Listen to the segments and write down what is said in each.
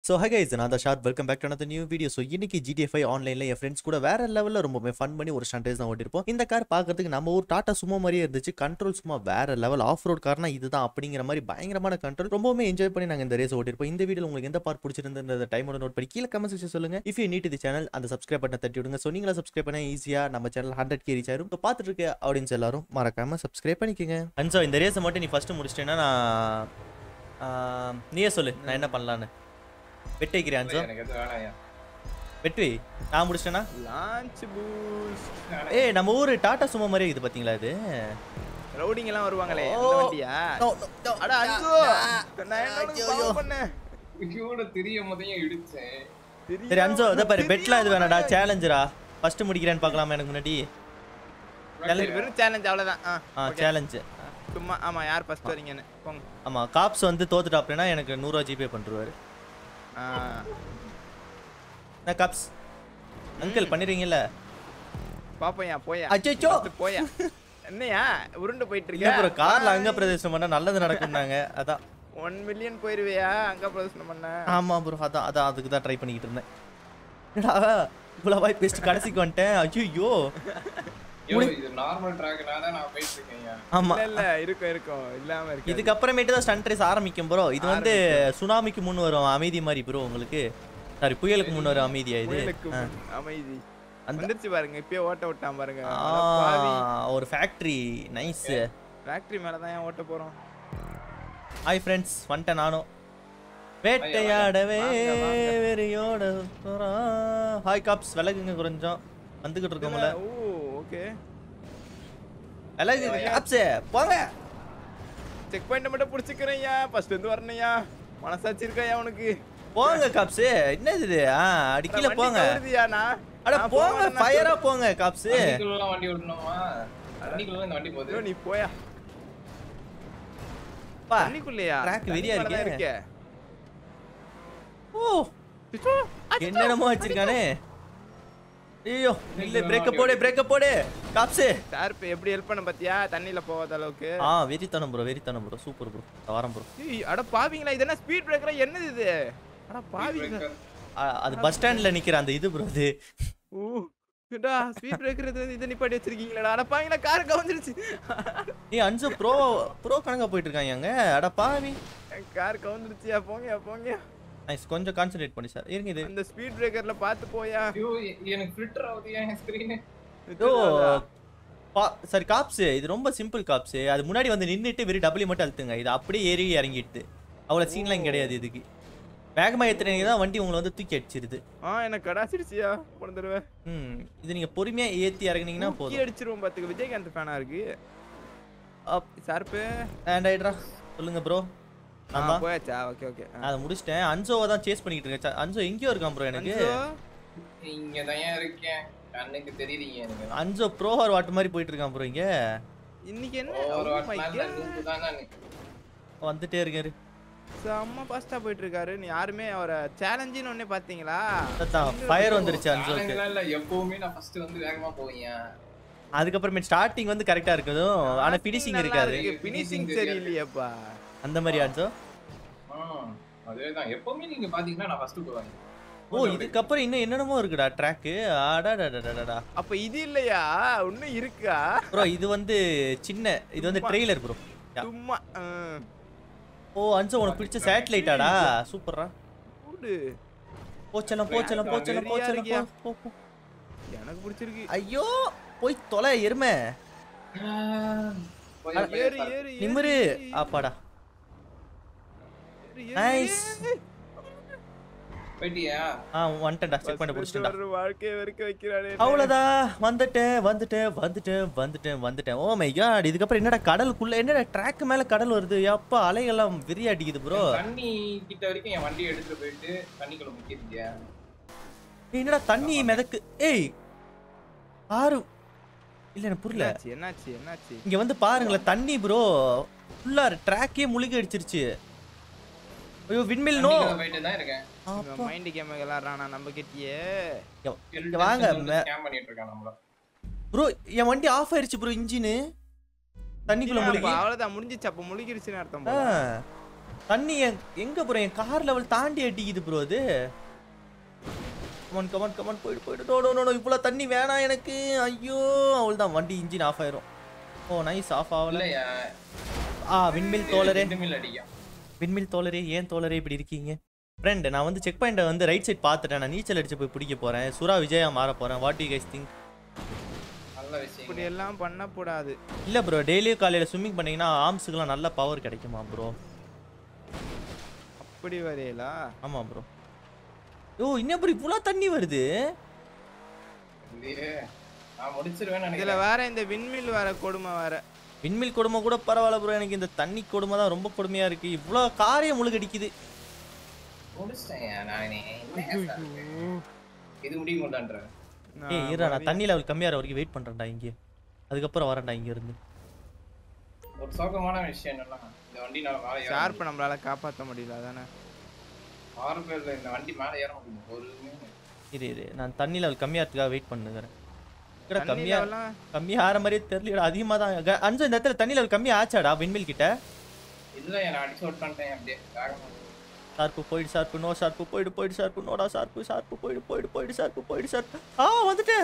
So high guys நான் தான் short welcome back to another new video so இன்னைக்கு GDFI ஆன்லைனில் என் ஃப்ரெண்ட்ஸ் கூட வேற லெவலில் ரொம்பவே ஃபன் பண்ணி ஒரு ஸ்டண்டேஸ் தான் ஓட்டிருப்போம் இந்த கார் பார்க்கறதுக்கு நம்ம ஊர் டாட்டா சும்மா மாதிரியே இருந்துச்சு கண்ட்ரோல் சும்மா வேற லெவல் ஆஃப் ரோட் கார்னா இதுதான் அப்படிங்கிற மாதிரி பயங்கரமான கண்ட்ரோல் ரொம்பவே என்ஜாய் பண்ணி நாங்கள் இந்த ரேஸ் ஓட்டிருப்போம் இந்த வீடியோ உங்களுக்கு எந்த பார்ட் பிடிச்சிருந்த டைமோட நோட் பண்ணி கீழே கமெண்ட் செக்ஷன் சொல்லுங்க இஃப் யூ நீட் இது சேனல் அந்த சப்ஸ்கிரைப் பட்டனை தட்டி விடுங்க ஸோ நீங்களா சப்ஸ்கிரைப் பண்ண ஈஸியாக நம்ம சேனல் ஹண்ட்ரட் கே ரீச் ஆயிரும் இப்போ பார்த்துட்டு இருக்க ஆடியன்ஸ் எல்லாரும் மறக்காம சப்ஸ்கிரைப் பண்ணிக்கோங்க அண்ட் ஸோ இந்த ரேஸை மட்டும் நீ ஃபர்ஸ்ட் முடிச்சிட்டேன்னா நான் ஆ, நீயே சொல்லு நான் என்ன பண்ணலான்னு வெட்டு வைக்கிறேன் அன்சோ எனக்கு எதுவும் வேணாயா வெட்டு வை நான் முடிச்சிட்டேனா லான்ச் பூஸ்ட் ஏய் நம்ம ஊரு டாடா சும்மா மாதிரி இது பாத்தீங்களா இது ரவுடிங் எல்லாம் வருவாங்களே ஓ. அந்த வண்டியா No, no, no. அட அஞ்சு நான் என்ன உனக்கு ஐயோ. பாவம் பண்ணேன் இவனோட தெரிய முதலையும் இடிச்சேன் சரி அன்சோ இதை பாரு பெட்லாம் இது வேணாடா சேலஞ்சரா ஃபர்ஸ்ட் முடிக்கிறேன்னு பார்க்கலாமா எனக்கு முன்னாடி சரி, வெறும் சேலஞ்ச் அவ்வளவுதான் ஆ, ஆ okay. சேலஞ்சு சும்மா ஆமா யார் ஃபர்ஸ்ட் வரீங்கன்னு போங்க ஆமா காப்ஸ் வந்து தோத்துட்டா அப்படின்னா எனக்கு நூறுரூவா ஜிபே பண்ணுருவாரு ஆ, நான் காப்ஸ் அங்கிள் பண்ணிடுறீங்கல்ல பாப்போம்யா போயா அச்சோ first போயா என்னையா உருண்டு போயிட்டு இல்ல ப்ரோ இருக்க கார்ல அங்க பிரதேசம் பண்ணா நல்லது நடக்கும்னாங்க அதான் ஒன் மில்லியன் போயிருவியா அங்க பிரதர்ஷனம் பண்ண ஆமா ப்ரோ அதான் அதான் அதுக்கு தான் ட்ரை பண்ணிக்கிட்டு இருந்தேன் என்னடா இவ்வளோ வாய் பேசிட்டு கடைசிக்கு வந்துட்டேன் ஐயோ ஐயோ இது நார்மல் ட்ராக்னால நான் போயிட்டு இருக்கேன்யா ஆமா இல்ல இல்ல இருக்கும் இருக்கும் இல்லாம இருக்கு இதுக்கப்புறமேட்டு தான் ஸ்டண்ட் ரேஸ் ஆரம்பிக்கும் ப்ரோ இது வந்து சுனாமிக்கு முன் வரும் அமைதி மாதிரி ப்ரோ உங்களுக்கு சாரி புயலுக்கு முன் வரும் அமைதியா இது புயலுக்கு ஆ. முன் அமைதி அந்த- வந்துருச்சு பாருங்க இப்பயே ஓட்ட விட்டான் பாருங்க ஆ, ஒரு ஃபேக்டரி நைஸ் ஃபேக்டரி மேல தான் ஏன் ஓட்ட போறோம் ஹாய் ஃப்ரெண்ட்ஸ் வந்துட்டேன் நானும் வேட்டையாடவே வாங்க, வாங்க. வெறியோட ஹாய் காப்ஸ் விலகுங்க கொஞ்சம் வந்துகிட்டு இருக்கோம்ல ஓ ஓகே விலகு காப்ஸ் போங்க செக் பாயிண்ட் மட்டும் புடிச்சுக்கிறேன்யா ஃபர்ஸ்ட் வந்து வரணையா மனசாட்சி இருக்காயா உனக்கு போங்க காப்ஸ் என்னது இது ஆ அடி கீழே வண்டி போங்க கவுருதியா நான் அட நான் போங்க போவேன் நான் ஃபயரா போங்க காப்ஸ் தண்ணிக்குள்ள வண்டி விடணுமா தண்ணிக்குள்ள இந்த வண்டி போகுது ஐயோ, நீ போயா பா தண்ணிக்குள்ளயா track வெறியா தண்ணி மேல தான் இருக்கே. இருக்கே. ஓ பிச்சோ, அச்சோ. என்னென்னமோ வச்சிருக்கானே ஐயோ இல்ல பிரேக்க போடு பிரேக்க போடு காப்ஸ் ஷார்ப் எப்படி ஹெல்ப் பண்ண பாத்தியா தண்ணியில போகாத அளவுக்கு ஆ வெறித்தனம் ப்ரோ வெறித்தனம் ப்ரோ சூப்பர் ப்ரோ வாரம் ப்ரோ ஏய், அட பாவிங்களா இது என்ன ஸ்பீட் பிரேக்கரா என்னது இது அட பாவிங்களா அது பஸ் ஸ்டாண்ட்ல நிக்கிற அந்த இது ப்ரோ அது ஓ ஏடா ஸ்பீட் பிரேக்கர் இது இதை நிப்பாட்டி வச்சிருக்கீங்களா அட பாவிங்களா கார் கவுந்துருச்சு ஏய் அஞ்சு ப்ரோ ப்ரோ கணக்கா போயிட்டு இருக்காங்க அங்க அட பாவி கார் கவுந்துருச்சியா போங்கயா போங்க நைஸ் கொஞ்சம் கான்சென்ட்ரேட் பண்ணி சார் இருங்க இது அந்த ஸ்பீட் பிரேக்கர்ல பாத்து போயா ஐயோ எ- எனக்கு ஃபில்டர் ஆகுது என் ஸ்கிரீன் ஓ பா- சரி காப்ஸ் இது ரொம்ப சிம்பிள் காப்ஸ் அது முன்னாடி வந்து நின்னுட்டு வெறும் டபுள்யூ மட்டும் அழுத்துங்க இது அப்படியே ஏறி இறங்கிடுது அவ்வளவு சீன்லாம் கிடையாது இதுக்கு வேகமா ஏத்துறீங்க தான் வண்டி உங்களை வந்து தூக்கி அடிச்சிருது ஆ எனக்கு கடாச்சிருச்சியா போன தடவை ம் இது நீங்க பொறுமையா ஏத்தி இறங்குனீங்கன்னா தூக்கி போதும் அடிச்சிருவோம் பாத்துக்க விஜயகாந்த் ஃபேனா இருக்கு அப் ஷார்ப்பு அண்ட் ஆயிடுறா சொல்லுங்க ப்ரோ ஆமா போயாச்சா ஓகே ஓகே நான் அதை முடிச்சிட்டேன் அன்சோவை தான் சேஸ் பண்ணிட்டு இருக்கேன் ச- அன்சோ எங்கேயோ இருக்கான் ப்ரோ எனக்கு இங்க தான் இருக்கேன் கண்ணுக்கு தெரியுறீங்க எனக்கு அன்சோ ப்ரோவர் வாட்டு மாதிரி போயிட்டு இருக்கான் ப்ரோ இங்க இன்னைக்கு என்ன ஒரு Oh my வாட்டினால God. நூறு தான் நான் வந்துட்டே இருக்காரு செம்ம ஃபாஸ்டா போயிட்டு இருக்காரு நீ யாருமே அவரை சேலஞ்சுன்னு ஒன்னே பாத்தீங்களா அதான் ஃபயர் வந்துருச்சு அன்சோக்கு சேலஞ்செல்லாம் இல்ல எப்பவுமே நான் ஃபர்ஸ்ட் வந்து வேகமா போவேன் அதுக்கப்புறமே ஸ்டார்டிங் வந்து கரெக்டா இருக்குதும் ஆனா ஃபினிஷிங் இருக்காது பினிஷிங் சரியில்லையேப்பா அந்த மாதிரி அன்சோ அதேதான் எப்பவுமே நீங்க பாத்தீங்கன்னா நான் ஃபர்ஸ்ட் போவேன் ஓ இதுக்கப்புறம் இன்னும் என்னென்னமோ இருக்குடா ட்ராக்கு ஆடாடாடாடாடா அப்ப இது இல்லையா இன்னும் இருக்கா ப்ரோ இது வந்து சின்ன இது வந்து ட்ரெய்லர் ப்ரோ சும்மா ஆ. ஓ அன்சோ உனக்கு பிடிச்ச சேட்டலைட்டாடா சூப்பர்ரா கூடு போச்சலாம் போச்சலாம் போச்சலாம் வெறியா இருக்கியா? போச்சலாம் போ, போ, போ. எனக்கு பிடிச்சிருக்கு ஐயோ போய் தொலை எருமை ஏறு ஏறு ஏறு, நிமிரு ஏறு, ஆப்பாடா ஏறு, ஏறு, நைஸ் ஏறு. போயிட்டியா ஆ வந்துட்டேன்டா செக் பண்ணி First பிடிச்சிட்டா ஒரு வாழ்க்கையை வெறுக்க வைக்கிறானே அவ்வளோதான் வந்துட்டேன் வந்துட்டேன் வந்துட்டேன் வந்துட்டேன் வந்துட்டேன் ஓ மை காட் இதுக்கப்புறம் என்னடா கடலுக்குள்ள என்னடா ட்ராக் மேல கடல் வருது அப்பா அலைகள்லாம் விரியாடிக்குது ப்ரோ தண்ணி கிட்ட வரைக்கும் என் வண்டியை எடுத்துட்டு போயிட்டு தண்ணிக்குள்ள முக்கியிருக்கியா என்னடா தண்ணி மிதக்கு ஏய் ஆறு இல்ல எனக்கு புரியல என்னாச்சு என்னாச்சு என்னாச்சு இங்க வந்து பாருங்களேன் தண்ணி ப்ரோ ஃபுல்லா ட்ராக்கே முழுகி அடிச்சிருச்சு ஐயோ விண்மில் நோ தண்ணிக்குள்ள போயிட்டு தான் இருக்கேன் மைண்ட் கேம் விளாடுறானா நம்ம கிட்டயே இங்க வாங்க மே- ஸ்கேம் பண்ணிட்டு இருக்கான் நம்மள ப்ரோ என் வண்டி ஆஃப் ஆயிருச்சு ப்ரோ இன்ஜின் தண்ணிக்குள்ள முழுகி அவ்வளவுதான் முடிஞ்சிச்சு அப்ப முழுகிருச்சுன்னு அர்த்தம் ஆ. போல. தண்ணி என் எங்க ப்ரோ என் கார் லெவல் தாண்டி அடிக்குது ப்ரோ அது கமான் கமான் கமான் போயிடு போயிடு நோ நோ நோ இவ்வளோ தண்ணி வேணாம் எனக்கு ஐயோ அவள் தான் வண்டி இன்ஜின் ஆஃப் ஆயிரும் ஓ நைஸ் ஆஃப் ஆகல இல்லையா ஆ விண்மில் தோழரே மில் அடிக்கும் விண்மில் தோழரே ஏன் தோழரே இப்படி இருக்கீங்க ஃப்ரெண்ட் நான் வந்து செக் பாயிண்ட்டை வந்து ரைட் சைட் பார்த்துட்டேன் நான் நீச்சல் அடிச்சு போய் பிடிக்க போறேன் சுறா விஜயா மாற போறேன் வாட் யூ கைஸ் திங்க் நல்ல விஷயம் இப்படி எல்லாம் பண்ணக்கூடாது இல்லை ப்ரோ டெய்லியும் காலையில் ஸ்விம்மிங் பண்ணீங்கன்னா ஆர்ம்ஸுக்குலாம் நல்ல பவர் கிடைக்குமா ப்ரோ அப்படி வரையலா ஆமாம் ப்ரோ ஓ இன்னும் அப்புறம் இவ்வளோ தண்ணி வருது இல்லையே நான் முடிச்சிருவேன்னு இதுல நினைக்கிறேன் வேற இந்த விண்மில் வேற கொடுமை வேற விண்மில் கொடுமை கூட பரவாயில்ல ப்ரோ எனக்கு இந்த தண்ணி கொடுமை தான் ரொம்ப கொடுமையாக இருக்குது இவ்வளோ காரியம் முழுகடிக்குது முடிச்சிட்டேன் நானே என்ன இது முடிய மாட்டான்றேன் ஏய் இருடா நான் தண்ணி லெவல் கம்மியாகிற வரைக்கும் வெயிட் பண்ணுறேன்டா இங்கே அதுக்கப்புறம் வரேன்டா இங்க இருந்து ஒரு சோகமான விஷயம் என்னன்னா இந்த வண்டி நான் மேலே ஏற ஷார்ப்பை நம்மளால காப்பாத்த முடியல அதானே ஆறு பேர்ல இந்த வண்டி மேலே ஏற முடியும் ஒரு இரு இரு நான் தண்ணி லெவல் கம்மியாகிறதுக்காக வெயிட் பண்ணுகிறேன் தண்ணி கம்மியாக level-லாம் கம்மியாக ஆகிற மாதிரியே தெரியல அதிகமாக தான் க- அஞ்சு இந்த இடத்துல தண்ணி லெவல் கம்மியாக ஆச்சாடா விண்மில் கிட்ட இதுல நான் அடிச்சு விட்டான்ட்டேன் அப்படியே வேகமா. ஷார்ப்பு போயிடு ஷார்ப்பு நோ ஷார்ப்பு போயிடு போயிடு ஷார்ப்பு நோடா ஷார்ப்பு ஷார்ப்பு போயிடு போயிடு போயிடு ஷார்ப்பு போயிடு ஷார்ப்பு ஆ வந்துட்டேன்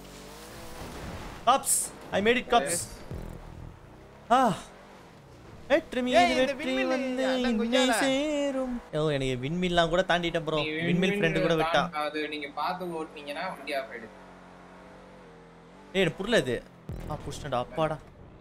cops I made it cops ஆ வெற்றி மீது ஏய், இந்த வெற்றி windmill வந்து அதான் இன்னை கொஞ்சால. சேரும் ஓ எனக்கு விண்மில்லாம் கூட தாண்டிட்டேன் ப்ரோ நீ விண்மில் ஃப்ரெண்டு கூட விட்டா தான் அது நீங்க பார்த்து ஓட்டுனீங்கன்னா வண்டி ஆஃப் ஆயிடுது ஏய் எனக்கு புரியல இது ஆ புஷ்டா அப்பாடா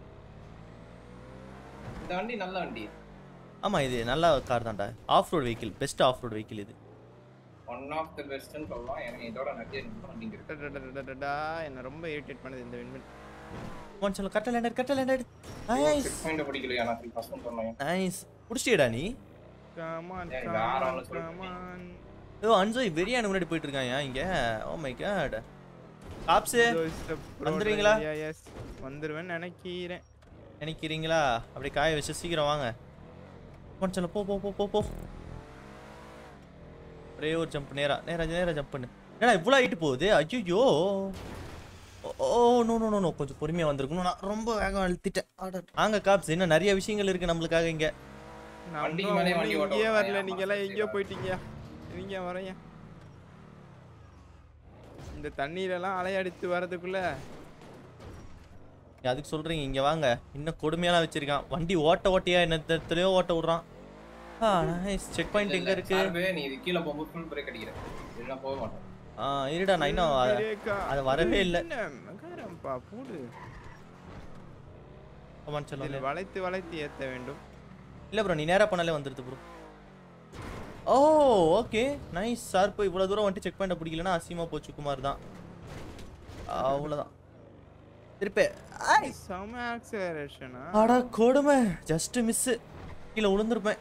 இந்த வண்டி நல்ல வண்டி ஆமா இது நல்ல கார் தான்டா off road vehicle best off road vehicle இது ஒன் ஆஃப் தி பெஸ்ட்னு சொல்லலாம் எனக்கு இதோட நிறைய நல்ல வண்டிங்க இருக்கு டடடடடடா, என்ன ரொம்ப இரிட்டேட் பண்ணுது இந்த விண்மில் ஒன் சொல்ல கட்ட லேண்டர் கட்ட லேண்டர் நைஸ் செக் பாயிண்ட் படிக்கலையா நான் ஃபர்ஸ்ட் சொன்னேன் நைஸ் புடிச்சியடா நீ கமான் ஏய், வேற கமான் ஒண்ணு சொல்லிட்டு கமான் ஓ அன்சோய் வெறியான முன்னாடி போயிட்டு இருக்கான் இங்க ஓ மை காட் காப்ஸ் வந்துடுவீங்களா? எஸ் வந்துருவேன்னு நினைக்கிறேன் நினைக்கிறீங்களா அப்படியே காய வச்சு சீக்கிரம் வாங்க ஒன் சொல்ல போ போ போ போ போ ஒரே ஒரு ஜம்ப் நேரா நேரா நேரா ஜம்ப் பண்ணு ஏன்னா இவ்வளோ ஹைட்டு போகுது ஐயோ oh no no no no கொஞ்சம் பொறுமையாக வந்திருக்கணும் நான் ரொம்ப வேகம் அழுத்திட்டேன் அட. வாங்க காப்ஸ் இன்னும் நிறைய விஷயங்கள் இருக்கு நம்மளுக்காக இங்க வண்டிக்கு நம்ம மேலே ஒண்ணும் வண்டி ஓட்ட இங்கேயே வரல விடுறாங்க. நீங்க எல்லாம் ஆமா, எங்கேயோ சரி. போயிட்டீங்க நீங்க வரைய இந்த தண்ணீரெல்லாம் அலையடித்து வரதுக்குள்ள அதுக்கு சொல்றீங்க இங்க வாங்க இன்னும் கொடுமையெல்லாம் வச்சிருக்கான் வண்டி ஓட்ட ஓட்டையா என்னத்தையோ ஓட்ட விடுறான் ஆ நைஸ் செக் பாயிண்ட் எங்க இருக்கு சார்பு, நீ இது கீழே போகும்போது ஃபுல் பிரேக் அடிக்கிற இல்லைன்னா போக மாட்டோம் ஆ இருடா நான் இன்னும் அத- பிரேக்கா? அது வரவே இல்ல. என்ன மகாரம்பா போடு கமான் சொல்லுங்க இதில் வளைத்து வளைத்து ஏத்த வேண்டும் இல்ல ப்ரோ நீ நேரா பண்ணாலே வந்துருது bro oh okay nice sir போய் இவ்வளவு தூரம் வந்துட்டு செக் பாயிண்ட் பிடிக்கலன்னா அசியமா போச்சு குமார் தான் அவ்வளவுதான் திருப்பி ஐ! செம ஆக்சலரேஷனா அட கொடுமை ஜஸ்ட் மிஸ் கீழே விழுந்திருப்பேன்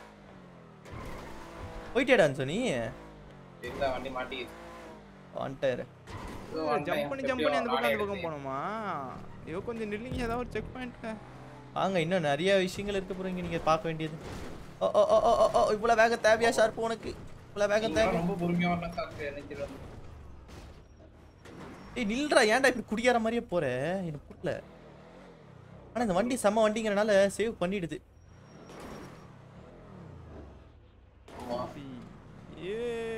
போயிட்டேடா சொன்னி இல்ல வண்டி மாட்டிக்கிச்சு வந்துட்டாரு இதோ வந்துட்டேன். ஜம்ப் பண்ணி ஜம்ப் எப்படியோ பண்ணி அந்த பக்கம் நானே அந்த பக்கம் எடுத்தேன். போகணுமா ஐயோ கொஞ்சம் நில்லுங்க ஏதாவது ஒரு செக் பாயிண்ட்ல வாங்க இன்னும் நிறைய விஷயங்கள் இருக்க போறீங்க நீங்க பார்க்க வேண்டியது ஓ ஓ ஓ ஓ, ஓ ஓ இவ்வளவு வேகம் தேவையா ஷார்ப் உனக்கு இவ்வளவு வேகம் நீங்களாம் தேவை ரொம்ப பொறுமையா வரணும் சார் எனக்கு ஏய் நில்றா ஏன்டா இப்படி குடிக்கிற மாதிரியே போற எனக்கு புரியல ஆனா இந்த வண்டி செம்ம வண்டிங்கிறனால சேவ் பண்ணிடுது ஏ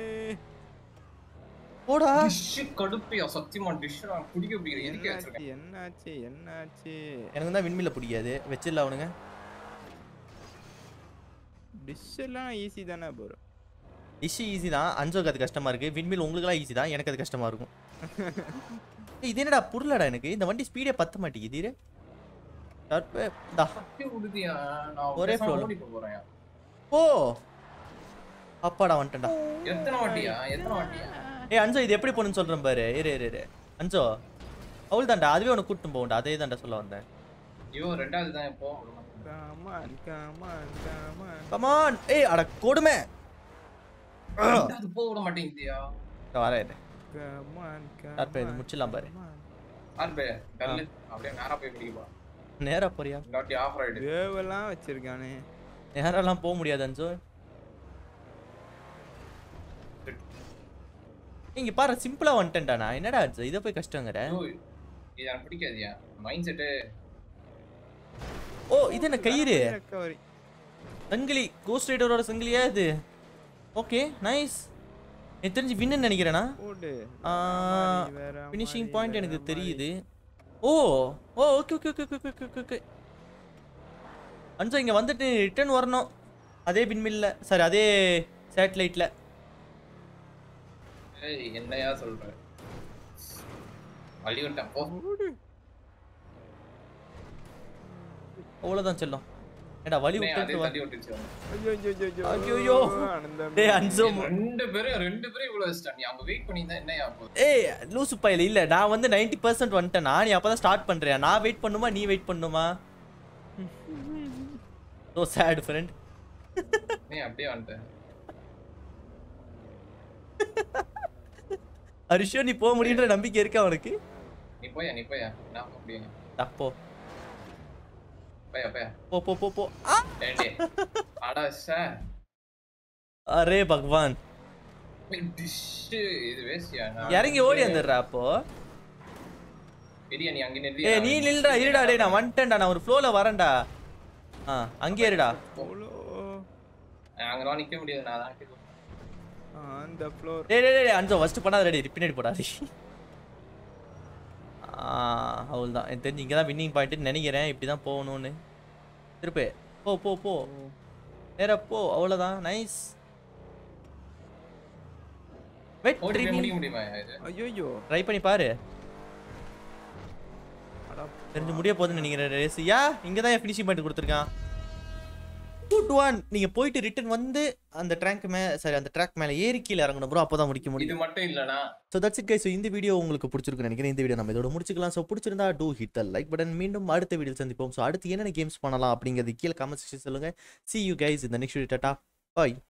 போடா டிஷ் கடுப்பையா சத்தியமா டிஷ் நான் குடிக்க பிடிக்கிறேன் எதுக்கு வச்சிருக்கேன் என்னாச்சு என்னாச்சு எனக்கு தான் விண்மில்ல பிடிக்காது வச்சிடல அவனுங்க டிஷ் எல்லாம் ஈஸி தானே ப்ரோ டிஷ் ஈஸி தான் அஞ்சோக்கு அது கஷ்டமா இருக்கு விண்மில் உங்களுக்குலாம் ஈஸி தான் எனக்கு அது கஷ்டமா இருக்கும் ஏய், இது என்னடா புரியலடா எனக்கு இந்த வண்டி ஸ்பீடே பத்த மாட்டேங்குது இரு ஷார்ப்பு இந்தா சத்தி உடுதியா நான் ஒரே ஒரே flow ல. ஓடி போறேன் ஓ அப்பாடா வந்துட்டேன்டா எத்தனை வாட்டியா எத்தனை வாட்டியா ஏய் அஞ்சோ இது எப்படி போகணும்னு சொல்றேன் பாரு இரு இரு இரு அஞ்சோ அவள் தான்டா அதுவே உனக்கு கூட்டும் போகும்டா அதே தான்டா சொல்ல வந்தேன் ஐயோ ரெண்டாவது தான் இப்போ கமான் கமான் கமான் கமான் ஏய் அட கொடுமை ரெண்டாவது போக விட மாட்டேங்குதியா வரேன் கமான் ஷார்ப்பு இது முடிச்சிடலாம் பாரு ஆர்பே கல்லு அப்படியே நேரா போய் பிடிக்கப்பா நேரா போறியா இந்த வாட்டி ஆஃப் ரைடு வேவெல்லாம் வச்சிருக்கானே நேரெல்லாம் போக முடியாது அஞ்சோ இங்க பாரு சிம்பிளா வந்துட்டேன்டா நான் என்னடா அஞ்சோ இதை போய் கஷ்டங்கிற ஐயோ இது எனக்கு பிடிக்காதியா மைண்ட் செட்டு ஓ இது என்ன கயிறு ரெக்கவரி சங்கிலி கோஸ்ட் ரைடரோட சங்கிலியா இது ஓகே நைஸ் எனக்கு தெரிஞ்சு வின்னு நினைக்கிறேனா போடு வேற ஃபினிஷிங் மாதிரி, பாயிண்ட் வேற எனக்கு மாதிரி. தெரியுது oh oh okay okay okay okay okay okay அஞ்சா இங்கே வந்துட்டு ரிட்டர்ன் வரணும் அதே விண்மில்ல சாரி அதே சேட்டலைட்டில் ஏய் என்னையா சொல்ற வழி விட்டேன் போ போடு. அவ்வளோதான் செல்லம் ஏடா வழி என்னையா அதே விட்டு தள்ளி விட்டுச்சு அவனை. ஐயோ, ஐயோ, ஐயோ, ஐயோ. ஐயோ. ஆனந்தம். டேய் அன்சோ ரெண்டு பேரும் ரெண்டு பேரும் இவ்வளவு வச்சிட்டான் நீ அவங்க வெயிட் பண்ணி தான் என்னையா போகுது ஏய் லூசு பையல இல்ல நான் வந்து 90% பர்சன்ட் வந்துட்டேன் நான் நீ அப்பதான் ஸ்டார்ட் பண்றேன் நான் வெயிட் பண்ணுமா நீ வெயிட் பண்ணுமா ஸோ சேட் ஃப்ரெண்ட் நீ அப்படியே வந்துட்டேன் அரிஷோ நீ போக முடியுன்ற நம்பிக்கை இருக்கா உனக்கு நீ போயா நீ போயா நான் போக முடியும் அப்போ போயா போயா போ போ போ போ ஆ! ஏண்டி அடா சார் அரே பகவான் டிஷ் இது வேஸ்டியா இறங்கி ஓடி வந்துடுறா அப்போ பெரிய நீ அங்க நில்லு ஏய் நீ நில்றா இருடா டேய் நான் வந்துட்டேன்டா நான் ஒரு ஃப்ளோல வரேன்டா ஆ அங்கே இருடா அவ்வளோ. அங்கெல்லாம் நிக்க முடியாது நான் தான் நிக்க On the floor. டேய் டேய் டேய் அஞ்சோ ஃபர்ஸ்ட் பண்ணாத ரெடி பின்னாடி போடாது ஆ அவ்வளோதான் எனக்கு தெரிஞ்சு இங்கே தான் வின்னிங் பாயிண்ட்னு நினைக்கிறேன் இப்படி தான் போகணும்னு திருப்பி போ போ போ நேரா போ அவ்வளோதான் நைஸ் வெயிட் ஓடி போய் முடிக்க முடியுமா இது ஐயையோ. ட்ரை பண்ணி பாரு அடா, தெரிஞ்சு முடிய போகுதுன்னு நினைக்கிறேன் ரேஸ் யா இங்கே தான் என் ஃபினிஷிங் பாயிண்ட் கொடுத்துருக்கான் டூ டு ஒன் நீங்கள் போயிட்டு ரிட்டன் வந்து அந்த ட்ராக் மே சரி அந்த ட்ராக் மேலே ஏறி கீழே இறங்கணும் ப்ரோ அப்போ தான் முடிக்க முடியும் இது மட்டும் இல்லனா so that's it guys so இந்த வீடியோ உங்களுக்கு பிடிச்சிருக்குன்னு நினைக்கிறேன் இந்த வீடியோ நம்ம இதோட முடிச்சுக்கலாம் ஸோ பிடிச்சிருந்தா do hit the like button மீண்டும் அடுத்த வீடியோ சந்திப்போம் ஸோ அடுத்து என்னென்ன கேம்ஸ் பண்ணலாம் அப்படிங்கிறது கீழே கமெண்ட் செக்ஷன் சொல்லுங்கள் சி யூ கைஸ் இந்த நெக்ஸ்ட் வீடியோ டாட்டா பாய்